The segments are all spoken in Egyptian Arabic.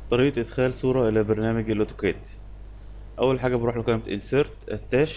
طريقة إدخال صورة إلى برنامج الأوتوكاد أول حاجة بروح لقائمة insert attach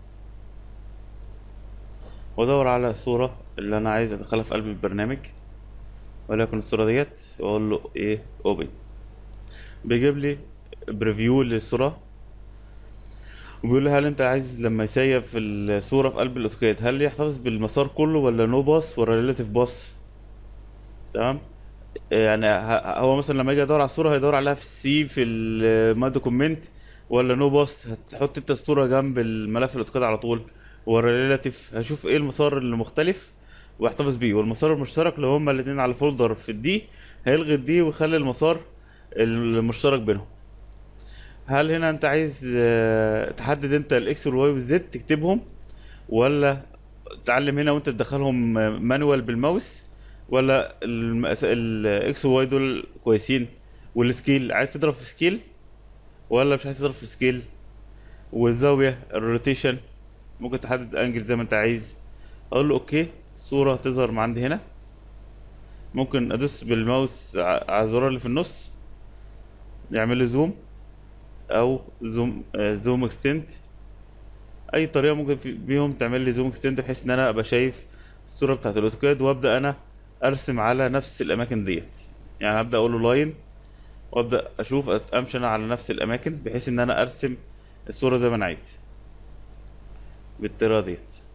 وأدور على الصورة اللي أنا عايز أدخلها في قلب البرنامج وليكن الصورة ديت وأقول له إيه open بيجيب لي بريفيو للصورة وبيقول لي هل أنت عايز لما يسيف الصورة في قلب الأوتوكاد هل يحتفظ بالمسار كله ولا نو باص ولا ريلاتيف باص تمام يعني ه- هو مثلا لما يجي يدور على الصورة هيدور عليها في السي في الماي دوكيمنت ولا نو باص هتحط انت الصورة جنب الملف الاوتوكاد على طول ولا ريلاتيف هشوف ايه المسار اللي مختلف واحتفظ بيه والمسار المشترك لو هما الاتنين على فولدر في الدي هيلغي الدي ويخلي المسار المشترك بينهم هل هنا انت عايز آه، تحدد انت الاكس والواي والزد تكتبهم ولا تعلم هنا وانت تدخلهم مانوال بالماوس ولا الاكس والواي دول كويسين والسكيل عايز تضرب في سكيل ولا مش عايز تضرب في سكيل والزاوية الروتيشن ممكن تحدد انجل زي ما انت عايز اقول له اوكي الصورة تظهر من عندي هنا ممكن ادوس بالماوس ع- على الزرار اللي في النص يعمل لي زوم او زوم آه، زوم اكستنت اي طريقه ممكن في- بيهم تعمل لي زوم اكستنت بحيث ان انا ابقى شايف الصوره بتاعت الاوتوكاد وابدا انا ارسم على نفس الاماكن ديت يعني هبدا اقول له لاين وابدا اشوف أت- امشي انا على نفس الاماكن بحيث ان انا ارسم الصوره زي ما انا عايز بالطريقه ديت